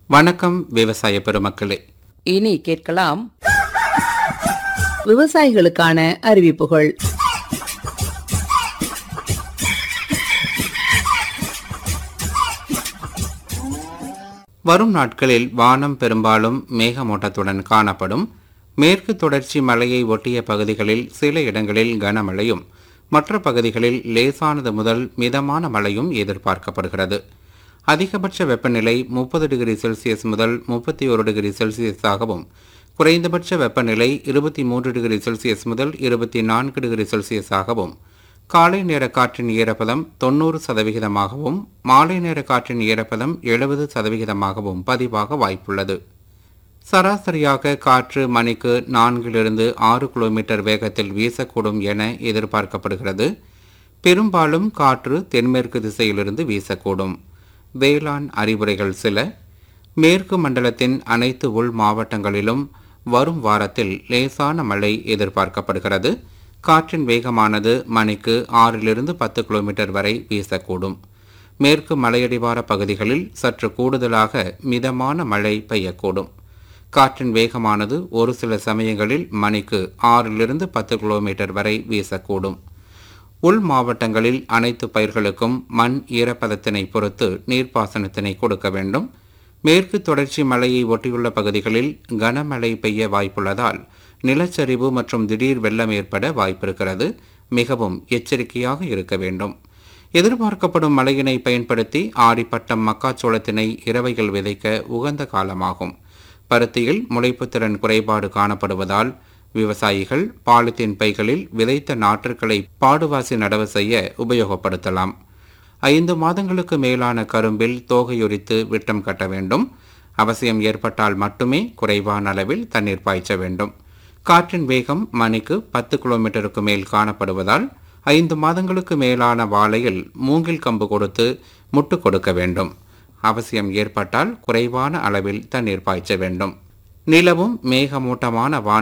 வணக்கம் விவசாய பெருமக்களே இனி கேட்கலாம் விவசாயிகளுக்கான அறிவிப்புகள் வரும் நாட்களில் வானம் பெரும்பாலும் மேகமூட்டத்துடன் காணப்படும் மேற்கு தொடர்ச்சி மலையை ஒட்டிய பகுதிகளில் சில இடங்களில் கனமழையும் மற்ற பகுதிகளில் லேசானது முதல் மிதமான மழையும் எதிர்பார்க்கப்படுகிறது அதிகபட்ச வெப்பநிலை முப்பது டிகிரி செல்சியஸ் முதல் முப்பத்தி ஒரு டிகிரி செல்சியஸாகவும் குறைந்தபட்ச வெப்பநிலை இருபத்தி மூன்று டிகிரி செல்சியஸ் முதல் இருபத்தி நான்கு டிகிரி செல்சியஸாகவும் காலை நேர காற்றின் ஈரப்பதம் தொண்ணூறு சதவிகிதமாகவும் மாலை நேர காற்றின் ஈரப்பதம் எழுபது சதவிகிதமாகவும் பதிவாக வாய்ப்புள்ளது சராசரியாக காற்று மணிக்கு நான்கிலிருந்து ஆறு கிலோமீட்டர் வேகத்தில் வீசக்கூடும் என எதிர்பார்க்கப்படுகிறது பெரும்பாலும் காற்று தென்மேற்கு திசையிலிருந்து வீசக்கூடும் வேளாண் அறிவுரைகள் சில மேற்கு மண்டலத்தின் அனைத்து உள் மாவட்டங்களிலும் வரும் வாரத்தில் லேசான மழை எதிர்பார்க்கப்படுகிறது காற்றின் வேகமானது மணிக்கு ஆறிலிருந்து பத்து கிலோமீட்டர் வரை வீசக்கூடும் மேற்கு மலையடிவார பகுதிகளில் சற்று கூடுதலாக மிதமான மழை பெய்யக்கூடும் காற்றின் வேகமானது ஒரு சில சமயங்களில் மணிக்கு ஆறிலிருந்து பத்து கிலோமீட்டர் வரை வீசக்கூடும் உள் மாவட்டங்களில் அனைத்து பயிர்களுக்கும் மண் ஈரப்பதத்தினை பொறுத்து நீர்ப்பாசனத்தினை கொடுக்க வேண்டும் மேற்கு தொடர்ச்சி மலையை ஒட்டியுள்ள பகுதிகளில் கனமழை பெய்ய வாய்ப்புள்ளதால் நிலச்சரிவு மற்றும் திடீர் வெள்ளம் ஏற்பட வாய்ப்பிருக்கிறது மிகவும் எச்சரிக்கையாக இருக்க வேண்டும் எதிர்பார்க்கப்படும் மழையினை பயன்படுத்தி ஆடிப்பட்டம் மக்காச்சோளத்தினை இரவைகள் விதைக்க உகந்த காலமாகும் பருத்தியில் முளைப்புத்திறன் குறைபாடு காணப்படுவதால் விவசாயிகள் பாலித்தீன் பைகளில் விதைத்த நாற்றுக்களை பாடுவாசி நடவு செய்ய உபயோகப்படுத்தலாம் ஐந்து மாதங்களுக்கு மேலான கரும்பில் தோகையுரித்து விட்டம் கட்ட வேண்டும் அவசியம் ஏற்பட்டால் மட்டுமே குறைவான அளவில் தண்ணீர் பாய்ச்ச வேண்டும் காற்றின் வேகம் மணிக்கு பத்து கிலோமீட்டருக்கு மேல் காணப்படுவதால் ஐந்து மாதங்களுக்கு மேலான வாழையில் மூங்கில் கம்பு கொடுத்து முட்டு கொடுக்க வேண்டும் அவசியம் ஏற்பட்டால் குறைவான அளவில் தண்ணீர் பாய்ச்ச வேண்டும் நிலவும் மேகமூட்டமான வான